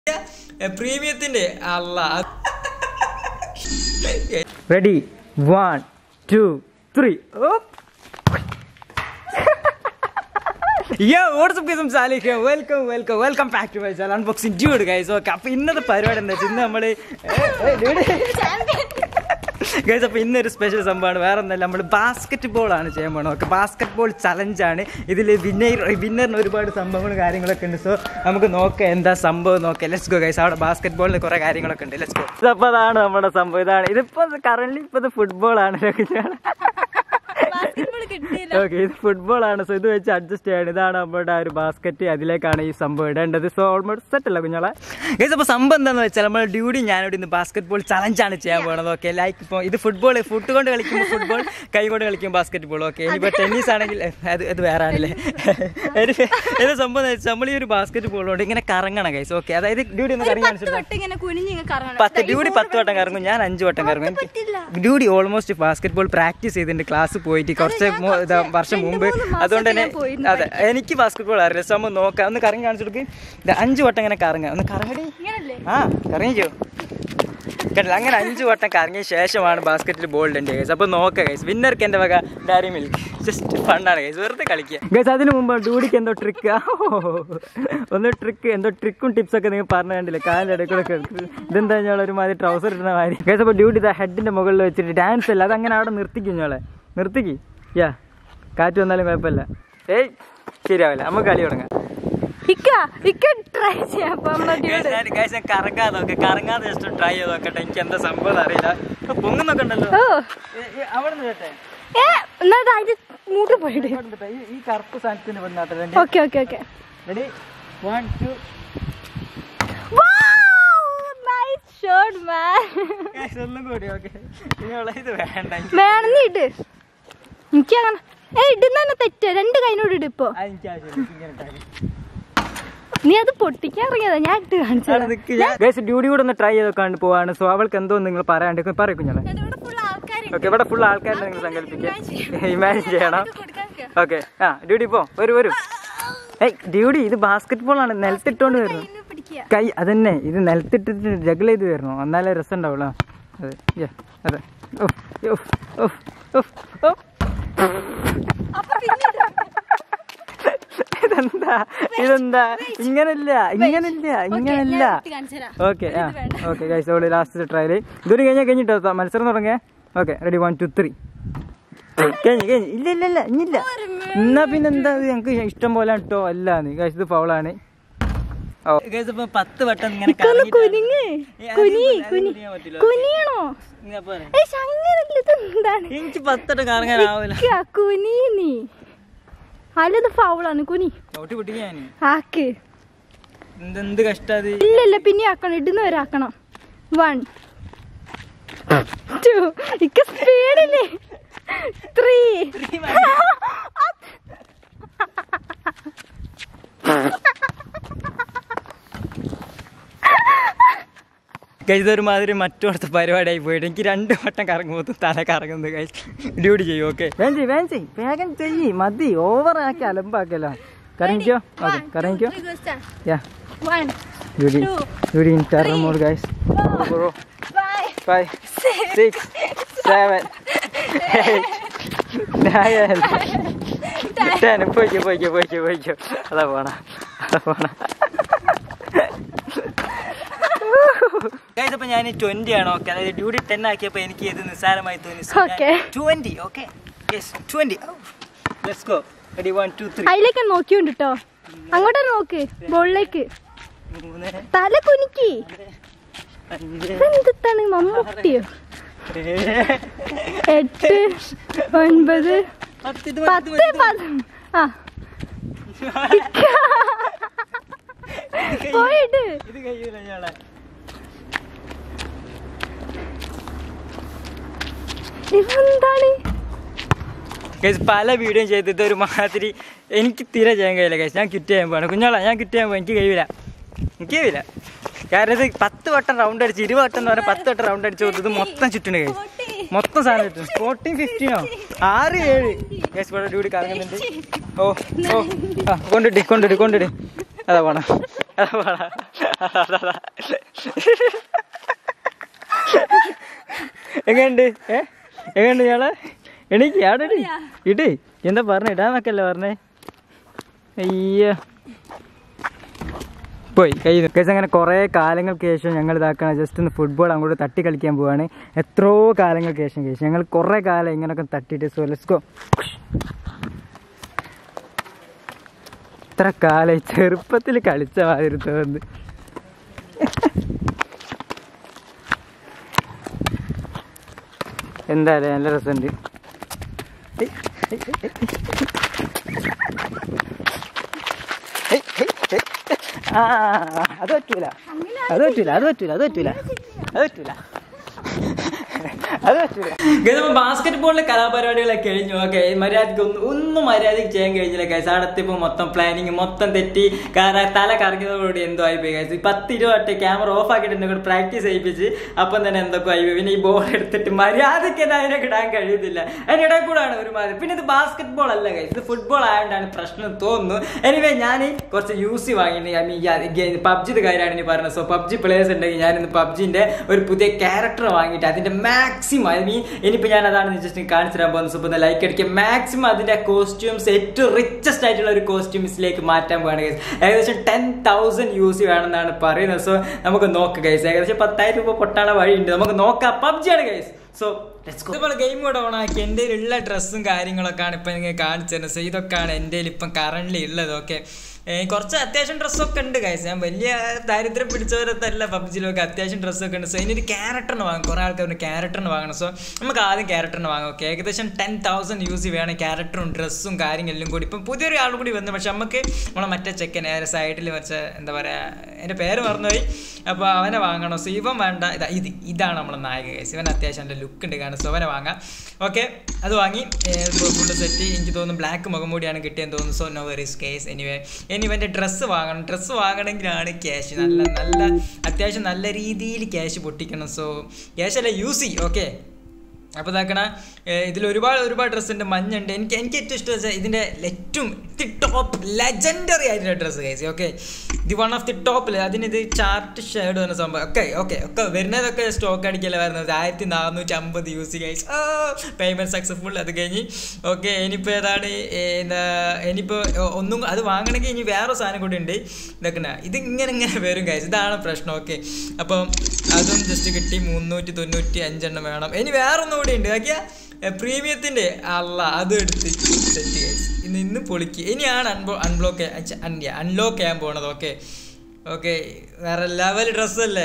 പ്രീമിയത്തിന്റെ അല്ല ready one two three yo WhatsApp ഗൈസും Salih welcome welcome welcome back to my channel unboxing dude guys okay അപ്പോൾ ഇന്നത്തെ പരിപാടി എന്താ വെച്ചാൽ ഇന്ന് നമ്മൾ ഗൈസ് അപ്പോൾ ഇന്നൊരു സ്പെഷ്യൽ സംഭവമാണ് വേറെ ഒന്നല്ല നമ്മൾ ബാസ്ക്കറ്റ് ബോൾ ആണ് ചെയ്യാൻ പോകണം ഓക്കെ ബാസ്ക്കറ്റ് ബോൾ ചലഞ്ചാണ് ഇതിൽ വിന്നർ വിന്നറിന് ഒരുപാട് സംഭവങ്ങളും കാര്യങ്ങളൊക്കെ ഉണ്ട് സോ നമുക്ക് നോക്കാം എന്താ സംഭവം നോക്കാം ലെറ്റ്സ് ഗോ ഗൈസ് അവിടെ ബാസ്ക്കറ്റ് ബോളിന് കുറേ കാര്യങ്ങളൊക്കെ ഉണ്ട് ലെറ്റ്സ് ഗോ അപ്പോൾ അതാണ് നമ്മുടെ സംഭവം ഇതാണ് ഇതിപ്പോൾ കറന്റ് ഇപ്പോൾ ഇത് ഫുട്ബോളാണ് ഓക്കെ ഇത് ഫുട്ബോൾ ആണ് സോ ഇത് വെച്ച് അഡ്ജസ്റ്റ് ചെയ്യണം ഇതാണ് നമ്മുടെ ആ ഒരു ബാസ്ക്കറ്റ് അതിലേക്കാണ് ഈ സംഭവം ഇടേണ്ടത് സോ ഓൾമോസ്റ്റ് സെറ്റ് അല്ല കുഞ്ഞോളെ ഗൈസ് അപ്പോൾ സംഭവം എന്താണെന്ന് വെച്ചാൽ നമ്മൾ ഡ്യൂട്ടി ഞാനിവിടെ ഇന്ന് ബാസ്ക്കറ്റ് ബോൾ ചലഞ്ചാണ് ചെയ്യാൻ പോകുന്നത് ഓക്കെ ലൈക്ക് ഇപ്പോൾ ഇത് ഫുട്ബോൾ ഫുട്ട് കൊണ്ട് കളിക്കുമ്പോൾ ഫുട്ബോൾ കൈ കൊണ്ട് കളിക്കും ബാസ്ക്കറ്റ് ബോൾ ഓക്കെ ഇനിയിപ്പോൾ ടെന്നീസ് ആണെങ്കിൽ ഏ, അത് അത് വേറെ ആണല്ലേ ഇത് ഇത് സംഭവം എന്ന് വെച്ചാൽ നമ്മൾ ഈ ഒരു ബാസ്ക്കറ്റ് ബോൾ കൊണ്ട് ഇങ്ങനെ കറങ്ങണം ഗൈസ് ഓക്കെ അതായത് ഡ്യൂട്ടി ഒന്ന് കറങ്ങി കാണിച്ചിട്ട് തൊട്ട് ഇങ്ങനെ കുനിഞ്ഞിങ്ങനെ കറങ്ങണം പത്ത് ഡ്യൂട്ടി പത്ത് വട്ടം കറങ്ങും ഞാൻ അഞ്ച് വട്ടം കറങ്ങും എനിക്ക് duty almost basketball practice ചെയ്തിട്ടുണ്ട് ക്ലാസ് പോയിട്ട് കുറച്ച് മു- ഇതാ വർഷം മുമ്പ് അതുകൊണ്ട് തന്നെ അതെ എനിക്ക് ബാസ്കറ്റ് ബോൾ അറിയില്ല സോ നമ്മൾ നോക്കാം ഒന്ന് കറങ്ങി കാണിച്ചു കൊടുക്ക് ഇത് അഞ്ച് വട്ടം ഇങ്ങനെ കറങ്ങുക ഒന്ന് കറങ്ങടി ഇങ്ങനല്ലേ ആ കറങ്ങിക്കോ കേട്ടില്ല അങ്ങനെ അഞ്ച് വട്ടം കറങ്ങിയ ശേഷമാണ് ബാസ്ക്കറ്റിൽ ബോൾ ഇടേണ്ടത് ഗൈസ് അപ്പോൾ നോക്കുക ഗൈസ് വിന്നർക്ക് എൻ്റെ വക ഡയറി മിൽക്ക് ജസ്റ്റ് ഫണ്ണാണ് ഗൈസ് വെറുതെ കളിക്കുക ഗൈസ് അതിന് മുമ്പ് ഡൂഡിക്ക് എന്തോ ട്രിക്ക് ഒന്ന് ട്രിക്ക് എന്തോ ട്രിക്കും ടിപ്സ് ഒക്കെ നിങ്ങൾ പറഞ്ഞു കണ്ടില്ലേ കാലിൻ്റെ ഇടയിൽ കൂടെ ഒക്കെ ഇതെന്താ ഞങ്ങൾ ഒരുമാതിരി ട്രൗസർ ഇടുന്ന മാതിരി ഗൈസ് അപ്പോൾ ഡ്യൂട്ടി ഇതാ ഹെഡിൻ്റെ മുകളിൽ വെച്ചിട്ട് ഡാൻസ് അല്ല അതങ്ങനെ അവിടെ നിർത്തിക്കും ഞങ്ങളെ നിർത്തിക്ക് യാ കാറ്റ് വന്നാലും കുഴപ്പമില്ല ഏയ് ശരിയാവില്ല നമുക്ക് കളി തുടങ്ങാം ഇക്ക ഇക്ക ട്രൈ ചെയ്യാം അപ്പൊ നമ്മളെ Guys, ഞാൻ guys, ഞാൻ കറങ്ങാതെ നോക്കെ കറങ്ങാതെ ജസ്റ്റ് ട്രൈ ചെയ്ത് നോക്കട്ടെ എനിക്ക് എന്താ സംഭവം അറിയില്ല ഇപ്പൊ പൊങ്ങുന്നൊക്കെ ഉണ്ടല്ലോ ഓ ഏ, ഏ, അവിടെ നിന്ന് കേട്ടെ ഏ എന്നാ അതിന്റെ മൂട്ട് പോയിട്ട് ഇവിടെ നിന്ന് കേട്ടെ. ഈ- ഈ കറുപ്പ് സാധനത്തിന് വന്നാട്ടെ okay okay okay ready one two nice shirt man ഒന്നും കൂടി ഓക്കെ ഇനിയുള്ള ഇത് വേണ്ട വേണമെന്നിട്ട് എനിക്ക് അങ്ങനെ ഏ ഇടുന്ന തന്നെ തെറ്റ് രണ്ട് കൈനോട് ഇട് ഇപ്പൊ എനിക്ക് ആവശ്യമില്ല ഇങ്ങനെ ഇട്ടാ. നീ അത് പൊട്ടിക്കാൻ ഇറങ്ങിയതാ ഞാൻ ഇട്ട് കാണിച്ചത് അവിടെ നിക്ക് ഞാൻ ഗൈസ് ഡ്യൂട്ടി കൂടെ ഒന്ന് ട്രൈ ചെയ്ത് കണ്ട് പോവാണ് സോ അവൾക്ക് എന്തോ നിങ്ങൾ പറയാണ്ട് പറയും ഞങ്ങളെ ഓക്കെ ഇവിടെ ഫുൾ ആൾക്കാരെ നിങ്ങൾ സങ്കല്പിക്കുക ഇമാജിൻ ചെയ്യണം ഓക്കെ ആ ഡ്യൂട്ടി പോ വരൂ വരൂ ഏയ് ഡ്യൂട്ടി ഇത് ബാസ്കറ്റ് ബോൾ ആണ് നിലത്തിട്ടോണ്ട് വരുന്നു കൈ അതന്നെ ഇത് നിലത്തിട്ടിട്ട് ജഗിൾ ചെയ്ത് വരണോ എന്നാലേ രസം ഉണ്ടാവുള്ളൂ അതെ yeah, അതെ ഉഫ്, ഉഫ്, ഉഫ്, ഉഫ്, ഉഫ്. ഇതെന്താ ഇതെന്താ ഇങ്ങനല്ല ഇങ്ങനല്ല ഇങ്ങനല്ല ഓക്കെ ആ okay guys all last trial ഇതൊരു കഴിഞ്ഞാൽ കഴിഞ്ഞിട്ടോ മത്സരം തുടങ്ങിയേ okay ready one two three കഴിഞ്ഞു കഴിഞ്ഞു ഇല്ല ഇല്ല ഇല്ല ഇന്നില്ല എന്നാ പിന്നെ എന്താ ഇത് ഞങ്ങൾക്ക് ഇഷ്ടം പോലെ കേട്ടോ അല്ലാന്ന് ഗൈസ് ഇത് ഫൗളാണ് ഓ ഗൈസ് ഇപ്പൊ പത്ത് വട്ടം ഇങ്ങനെ കുനിങ്ങ് കുനി കുനി കുനിയണോ ഏയ് അങ്ങനല്ല ഇതെന്താണ് എനിക്ക് പത്തട്ടം കറങ്ങാനാവില്ല ഇക്ക, കുനി നീ അല്ലത് ഫൗളാണ് കുനി ചവിട്ടി പൊട്ടിക്കാൻ ആക്ക് എന്തെന്ത് കഷ്ടാത് ഇല്ല ഇല്ല പിന്നെ ആക്കണം ഇടുന്ന വരെ ആക്കണം വൺ ടു ഇക്ക സ്പീഡില്ലേ ത്രീ ഗൈസ് ഇതൊരുമാതിരി മറ്റോടത്തെ പരിപാടിയായി പോയിട്ട് എനിക്ക് രണ്ട് വട്ടം കറങ്ങുമ്പോൾ തല കറങ്ങുന്നത് ഗൈസ് ഡ്യൂട്ടി ചെയ്യും ഓക്കെ വേഗം ചെയ്യ് വേഗം ചെയ്യ് വേഗം ചെയ്യ് മതി ഓവർ ആക്കി അലമ്പാക്കല കറങ്ങിക്കോ ഓക്കെ കറങ്ങിക്കോ yeah one duty Two. Duty in terror mode guys five five six seven nine ten പോയിക്കോ പോയിക്കോ പോയിക്കോ പോയിക്കോ അതാ പോണ അതാ പോണ ഗൈസ് അപ്പൊ ഞാൻ ട്വന്റി ആണ് ഓക്കെ അതായത് ഡ്യൂട്ടി ടെൻ ആക്കിയപ്പോ എനിക്ക് ഇത് നിസ്സാരമായി തോന്നി Okay. Twenty okay yes twenty let's go ready one two three അതിലേക്ക് നോക്കിയുണ്ട് കേട്ടോ അങ്ങോട്ട് നോക്ക് ബോളിലേക്ക് മൂന്ന് തല കുനിക്ക് അഞ്ച് എന്താണ് മമ്മൂട്ടിയോ ഏഴ് എട്ട് ഒൻപത് പത്ത് ഇത് പത്ത് മതി, ഇത് മതി, പത് ആ പോയിട്ട് ഇത് കഴിയൂല ഞങ്ങളെ ഇതെന്താണ് ഗൈസ് പല വീഡിയോ ചെയ്തിട്ട് ഒരു മാതിരി എനിക്ക് തീരെ ചെയ്യാൻ കഴിയില്ല ഗൈസ് ഞാൻ കിറ്റ് ചെയ്യാൻ പോവാണ് കുഞ്ഞോളാ ഞാൻ കിറ്റ് ചെയ്യാൻ പോകാൻ എനിക്ക് കഴിയില്ല എനിക്ക് കഴിയില്ല കാരണം ഇത് പത്ത് വട്ടം റൗണ്ട് അടിച്ച് ഇരുപത് വട്ടം എന്ന് പറഞ്ഞാൽ പത്ത് വട്ടം റൗണ്ട് അടിച്ച് കൊടുത്തത് മൊത്തം ചുറ്റുണ്ട് ഗൈസ് മൊത്തം സാധനം ചുറ്റും ഫോർട്ടീൻ ഫിഫ്റ്റീനോ ആറ് ഏഴ് ഗൈസ് ഇവിടെ ഡ്യൂട്ടി കറങ്ങുന്നുണ്ട് ഓ ഓ ആ കൊണ്ടിട്ട് കൊണ്ടിട്ട് കൊണ്ടിട്ട് അതാ പോണ അതാ പോണ എങ്ങനെയുണ്ട് ഏ എങ്ങനെയുണ്ട് ഞാളെ എണീക്ക് അവിടെ ഇടി ഇട് എന്താ പറഞ്ഞ ഇടാന്നൊക്കെയല്ലേ പറഞ്ഞേ അയ്യോ പോയി കൈ കേസ് അങ്ങനെ കുറേ കാലങ്ങൾക്ക് ശേഷം ഞങ്ങൾ ഇതാക്കണം ജസ്റ്റ് ഒന്ന് ഫുട്ബോൾ അങ്ങോട്ട് തട്ടി കളിക്കാൻ പോവാണ് എത്രയോ കാലങ്ങൾക്ക് ശേഷം കേസ് ഞങ്ങൾ കുറേ കാലം ഇങ്ങനെയൊക്കെ തട്ടിയിട്ട് സോ ലെറ്റ്സ് ഗോ ഇത്ര കാലം ചെറുപ്പത്തിൽ കളിച്ച മാതിരി തോന്നുന്നു എന്തായാലും നല്ല രസമുണ്ട് ആ അത് പറ്റൂല അത് പറ്റൂല അത് പറ്റൂല അത് പറ്റൂല അത് പറ്റൂല അത് പറ്റൂല ബാസ്കറ്റ് ബോളിലെ കലാപരിപാടികളൊക്കെ കഴിഞ്ഞു ഓക്കെ മര്യാദക്ക് ഒന്നും ഒന്നും മര്യാദക്ക് ചെയ്യാൻ കഴിഞ്ഞില്ല ഗൈസ് അടത്തിപ്പോ മൊത്തം പ്ലാനിങ് മൊത്തം തെറ്റി കാരണം തല കറങ്ങിയതോടുകൂടി എന്തോ ആയി പോയി ഗൈസ് പത്ത് ഇരുപത് ക്യാമറ ഓഫ് ആക്കിയിട്ട് എന്നെ കൂടെ പ്രാക്ടീസ് ചെയ്യിപ്പിച്ച് അപ്പം തന്നെ എന്തൊക്കെ ആയി പോയി. പിന്നെ ഈ ബോൾ എടുത്തിട്ട് മര്യാദക്ക് തന്നെ അതിനെ ഇടാൻ കഴിയുന്നില്ല അതിനിടെ കൂടാണ് ഒരുമാതിരി പിന്നെ ഇത് ബാസ്കറ്റ് ബോൾ അല്ല ഗൈസ് ഇത് ഫുട്ബോൾ ആയതുകൊണ്ടാണ് പ്രശ്നം തോന്നുന്നു എനിവേ ഞാൻ കുറച്ച് യൂസി വാങ്ങിയിട്ട് ഐ മീൻ പബ്ജിയുടെ കാര്യമാണ് ഇനി പറയുന്നത് സോ പബ്ജി പ്ലേയേഴ്സ് ഉണ്ടെങ്കിൽ ഞാൻ ഇന്ന് പബ്ജിന്റെ ഒരു പുതിയ ക്യാരക്ടർ വാങ്ങിയിട്ട് അതിന്റെ മാക്സിമം ഐ മീൻ ഇനിയിപ്പോൾ ഞാൻ അതാണ് ജസ്റ്റ് കാണിച്ചു തരാൻ പോകുന്നത് സോ ഇപ്പോൾ ലൈക്ക് അടിക്കുക മാക്സിമം അതിന്റെ കോസ്റ്റ്യൂംസ് ഏറ്റവും റിച്ചസ്റ്റ് ആയിട്ടുള്ള ഒരു കോസ്റ്റ്യൂംസിലേക്ക് മാറ്റാൻ പോവാണ് ഗൈസ് ഏകദേശം ടെൻ തൗസൻഡ് യൂസ് വേണമെന്നാണ് പറയുന്നത് സോ നമുക്ക് നോക്കാം ഗൈസ് ഏകദേശം പത്തായിരം രൂപ പൊട്ടാനുള്ള വഴിയുണ്ട് നമുക്ക് നോക്കാം പബ്ജിയാണ് ഗൈസ് സോ ഇതുപോലെ ഗെയിം കൂടെ ഓൺ ആക്കി എൻ്റെ ഉള്ള ഡ്രസ്സും കാര്യങ്ങളൊക്കെയാണ് ഇപ്പം നിങ്ങൾ കാണിച്ചു തരുന്നത് സോ ഇതൊക്കെയാണ് എൻ്റെ ഇപ്പം കറണ്ട്ലി ഉള്ളത് ഓക്കെ കുറച്ച് അത്യാവശ്യം ഡ്രസ്സൊക്കെ ഉണ്ട് ഗൈസ് ഞാൻ വലിയ ദാരിദ്ര്യം പിടിച്ചവരത്തല്ല പബ്ജിയിലൊക്കെ അത്യാവശ്യം ഡ്രസ്സൊക്കെ ഉണ്ട് സോ ഇതിനൊരു ക്യാരക്ടറിന് വാങ്ങും കുറേ ആൾക്കാർ ക്യാരക്ടറിന് വാങ്ങണം സോ നമുക്ക് ആദ്യം ക്യാരക്ടറിന് വാങ്ങാം ഓക്കെ ഏകദേശം ടെൻ തൗസൻഡ് യൂസ് വേണം ക്യാരക്ടറും ഡ്രസ്സും കാര്യങ്ങളിലും കൂടി ഇപ്പം പുതിയൊരു ആൾ കൂടി വന്നു പക്ഷെ നമുക്ക് നമ്മളെ മറ്റേ ചെക്കൻ നേരെ സൈഡിൽ വെച്ച എന്താ പറയുക എൻ്റെ പേര് മറന്നുപോയി അപ്പോൾ അവനെ വാങ്ങണം സോ ഇവൻ വേണ്ട ഇതാ ഇത് ഇതാണ് നമ്മളെ നായക കേസ് ഇവൻ അത്യാവശ്യം നല്ല ലുക്ക് ഉണ്ട് കാരണം സോ അവനെ വാങ്ങാം ഓക്കെ അത് വാങ്ങി ഫുള്ള് സെറ്റ് എനിക്ക് തോന്നുന്നു ബ്ലാക്ക് മുഖംമൂടിയാണ് കിട്ടിയെന്ന് തോന്നുന്നു so no worries case anyway ഇനി ഇവൻ്റെ ഡ്രസ്സ് വാങ്ങണം ഡ്രസ്സ് വാങ്ങണമെങ്കിലാണ് ക്യാഷ് നല്ല നല്ല അത്യാവശ്യം നല്ല രീതിയിൽ ക്യാഷ് പൊട്ടിക്കണം സോ ക്യാഷ് അല്ല യൂസ് ചെയ്യും ഓക്കെ അപ്പോൾ ഇതാക്കണ ഇതിൽ ഒരുപാട് ഒരുപാട് ഡ്രസ്സ് ഉണ്ട് മഞ്ഞുണ്ട് എനിക്ക് എനിക്ക് ഏറ്റവും ഇഷ്ടം വെച്ചാൽ ഇതിൻ്റെ ഏറ്റവും ദി ടോപ്പ് ലെജൻഡറി ആയിട്ടുള്ള ഡ്രസ്സ് കഴിച്ചു okay the one of the ടോപ്പിൽ അതിനിത് ചാർട്ട് ഷെയ്ഡ് വന്ന സംഭവം ഒക്കെ ഓക്കെ ഒക്കെ വരുന്നതൊക്കെ സ്റ്റോക്ക് അടിക്കല വരുന്നത് ആയിരത്തി നാനൂറ്റി അമ്പത് യൂസ് കഴിച്ചു പേയ്മെൻറ്റ് സക്സസ്ഫുൾ അത് കഴിഞ്ഞ് ഓക്കെ ഇനിയിപ്പോൾ ഏതാണ് എന്താ ഇനിയിപ്പോൾ ഒന്നും അത് വാങ്ങണമെങ്കിൽ ഇനി വേറെ സാധനം കൂടി ഉണ്ട് ഇതൊക്കെ ഇത് ഇങ്ങനെ ഇങ്ങനെ വരും കഴിച്ചു ഇതാണ് പ്രശ്നം ഓക്കെ അപ്പം അതും ജസ്റ്റ് കിട്ടി മുന്നൂറ്റി തൊണ്ണൂറ്റി അഞ്ചെണ്ണം വേണം ഇനി വേറൊന്നും കൂടി ഉണ്ട് ഓക്കെ പ്രീമിയത്തിൻ്റെ അല്ല അതും എടുത്ത് സെറ്റ് കഴിച്ചു ഇന്ന് ഇന്ന് പൊളിക്ക് ഇനിയാണ് അൺബോ അൺബ്ലോക്ക് അൺലോക്ക് ചെയ്യാൻ പോണത് ഓക്കെ ഓക്കെ വേറെ ലെവൽ ഡ്രസ്സല്ലേ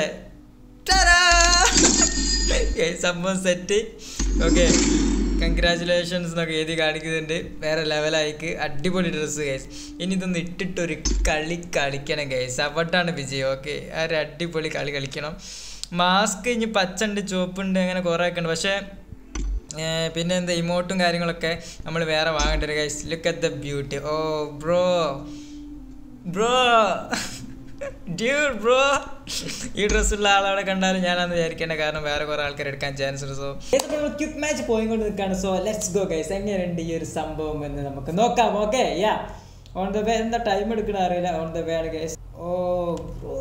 സംഭവം സെറ്റ് ഓക്കെ കൺഗ്രാചുലേഷൻസ് എന്നൊക്കെ എഴുതി കാണിക്കുന്നുണ്ട് വേറെ ലെവലായിക്ക് അടിപൊളി ഡ്രസ്സ് ഗൈസ് ഇനി ഇതൊന്ന് ഇട്ടിട്ടൊരു കളി കളിക്കണം ഗൈസ് അവിടാണ് വിജയം ഓക്കെ ആ ഒരു അടിപൊളി കളി കളിക്കണം മാസ്ക് ഇനി പച്ചുണ്ട് ചുവപ്പുണ്ട് അങ്ങനെ കുറേ ഒക്കെ ഉണ്ട് പക്ഷേ പിന്നെ എന്താ ഇമോട്ടും കാര്യങ്ങളൊക്കെ നമ്മൾ വേറെ വാങ്ങേണ്ടി വരും guys look at the beauty oh bro bro dude bro ഈ ഡ്രസ്സുള്ള ആളവിടെ കണ്ടാലും ഞാനാന്ന് വിചാരിക്കേണ്ട കാരണം വേറെ കുറെ ആൾക്കാർ എടുക്കാൻ ചാൻസ് ഉണ്ട് സോ ക്വിക്ക് മാച്ച് പോയിക്കൊണ്ട് നിൽക്കുകയാണ് സോ ലെറ്റ്സ് ഗോ ഗൈസ് എങ്ങനെയുണ്ട് ഈ ഒരു സംഭവം എന്ന് നമുക്ക് നോക്കാം okay yeah on the way എന്താ ടൈം എടുക്കണ അറിയില്ല ഓൺ ദ വേ ആണ് ഗൈസ് ഓ ബ്രോ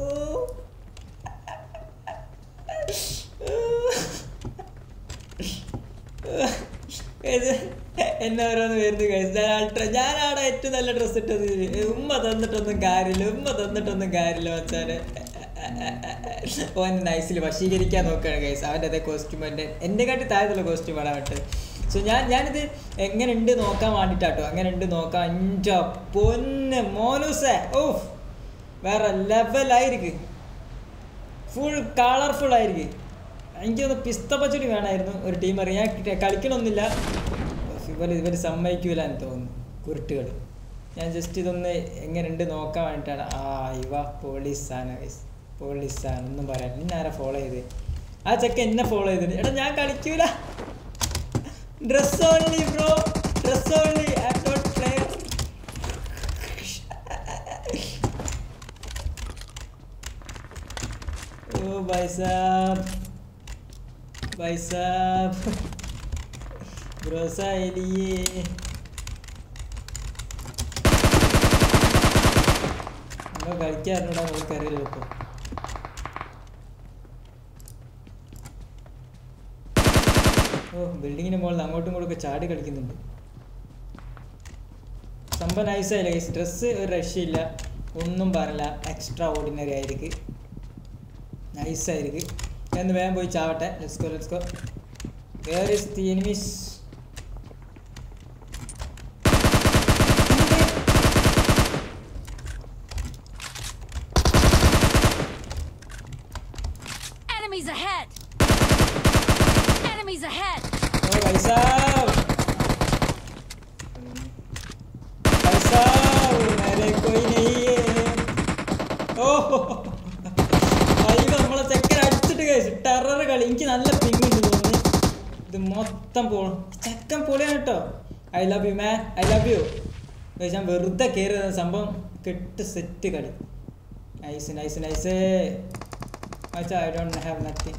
എന്നെ ഓരോന്ന് വരുന്നു കഴിച്ചു ഞാൻ അൾട്ര ഞാനാണ് ഏറ്റവും നല്ല ഡ്രസ്സ് ഇട്ടത് ഉമ്മ തന്നിട്ടൊന്നും കാര്യമില്ല ഉമ്മ തന്നിട്ടൊന്നും കാര്യമില്ല വച്ചാല് ഓൻ നൈസിൽ വശീകരിക്കാൻ നോക്കുകയാണ് ഗൈസ് അവൻ്റെ അതേ കോസ്റ്റ്യൂം എൻ്റെ എൻ്റെ കാട്ടി താഴത്തുള്ള കോസ്റ്റ്യൂമാണ് അവട്ട് സോ ഞാൻ ഞാനിത് എങ്ങനെ ഉണ്ട് നോക്കാൻ വേണ്ടിയിട്ടാട്ടോ അങ്ങനെ ഉണ്ട് നോക്കാൻ അഞ്ചോ പൊന്ന് മോനൂസേ ഓഫ് വേറെ ലെവലായിരിക്കും ഫുൾ കളർഫുൾ ആയിരിക്കും എനിക്ക് തോന്നുന്നു പിസ്ത പച്ചടി വേണമായിരുന്നു ഒരു ടീം അറിയാൻ ഞാൻ കളിക്കണമൊന്നുമില്ല ഇവർ ഇവർ സമ്മതിക്കൂല എന്ന് തോന്നുന്നു കുരുട്ടുകൾ ഞാൻ ജസ്റ്റ് ഇതൊന്ന് എങ്ങനെയുണ്ട് നോക്കാൻ വേണ്ടിയിട്ടാണ് ആ ഇവ പോലീസാണ് ഗൈസ് പോലീസാണ് ഒന്നും പറയാൻ നിന്നെ ആരാ ഫോളോ ചെയ്ത് ആ ചെക്ക എന്നെ ഫോളോ ചെയ്തത് എടാ ഞാൻ കളിക്കൂല dress only bro dress only I don't play ओ भाई साहब भाई साहब भरोसा है लिए നമ്മൾ കളിക്കാറുണ്ടോ നമുക്കറിയില്ല ഇപ്പോൾ ഓ ബിൽഡിങ്ങിന് മുകളിൽ അങ്ങോട്ടും ഇങ്ങോട്ടും ഒക്കെ ചാടി കളിക്കുന്നുണ്ട് സംഭവം നൈസായില്ല ഗൈസ് ഡ്രസ്സ് ഒരു രക്ഷയില്ല ഒന്നും പറയില്ല എക്സ്ട്രാ ഓർഡിനറി ആയിരിക്കും നൈസായിരിക്കും എന്ന് വേഗം പോയി ചാവട്ടെ let's go let's go where is the enemies Enemies ahead! Enemies ahead! ओ भाई साहब भाई साहब मेरे कोई नहीं है ഓ അയ്യോ നമ്മളെ ചെക്കൻ അടിച്ചിട്ട് കഴിച്ചു ടെറർ കളി എനിക്ക് നല്ല പിങ് ഉണ്ട് തോന്നുന്നു ഇത് മൊത്തം പോ ചെക്കൻ പൊളിയാണ് കേട്ടോ I love you man I love you ഞാൻ വെറുതെ കയറി സംഭവം കെട്ട് സെറ്റ് കളി nice nice nice I don't have nothing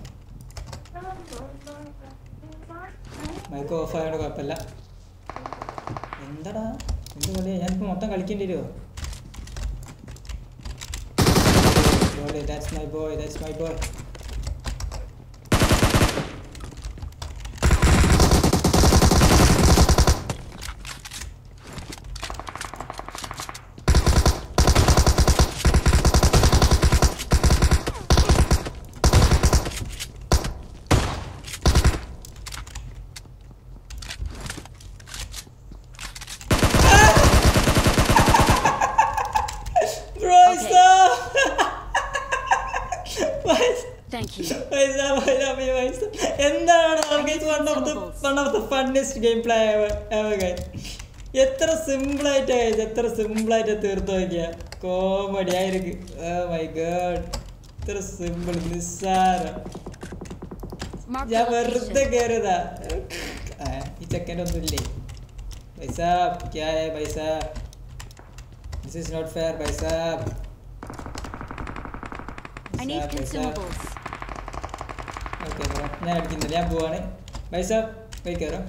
mike off ആയതുകൊണ്ട് കുഴപ്പമില്ല എന്താടാ എന്ത് കളിയാ ഞാനിപ്പോൾ മൊത്തം കളിക്കേണ്ടി വരുമോ that's my boy that's my boy Bro, stop! Guys, Thank you. guys, I love you, guys. എന്താണ് guys, one of the one of the funniest game play ever, ever, guys. എത്ര സിമ്പിൾ ആയിട്ട് guys, എത്ര simple ആയിട്ട് തീർത്തു നോക്കിയ comedy ആയിരിക്കും oh my god ഇത്ര simple നിസ്സാരം Mark ഞാൻ the വെറുതെ location. കയറിയതാ ആ, ഈ ചെക്കൻ്റെ ഒന്നുമില്ലേ പൈസ ക്യാ ഹേ പൈസ ദിസ് ഈസ് നോട്ട് ഫെയർ പൈസ I need consumables. Okay bro ഞാൻ അടിക്കുന്നില്ല ഞാൻ പോവാണ് പൈസ പോയി കയറാം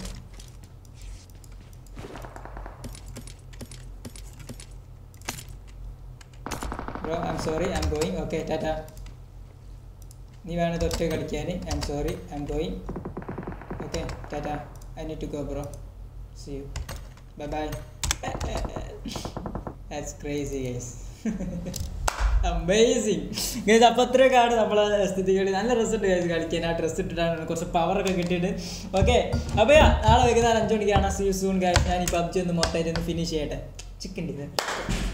bro I'm sorry I'm going okay tata നീ വേണത് ഒറ്റ കളിക്കാൻ I'm sorry I'm going okay tata I need to go bro see you bye bye that's crazy guys amazing guys അപ്പോൾ അത്രയൊക്കെയാണ് നമ്മളെ സ്ഥിതികൾ നല്ല result guys കളിക്കാൻ ആ ഡ്രസ്സ് ഇട്ടിട്ടാണ് കുറച്ച് പവറൊക്കെ കിട്ടിയിട്ട് ഓക്കെ അപ്പോൾ നാളെ വൈകുന്നേരം അഞ്ച് മണിക്കാണ് സി യു സൂൺ ഗൈസ് ഞാൻ ഈ പബ്ജി ഒന്ന് മൊത്തമായിട്ട് ഒന്ന് ഫിനിഷ് ചെയ്യട്ടെ ചിക്കൻ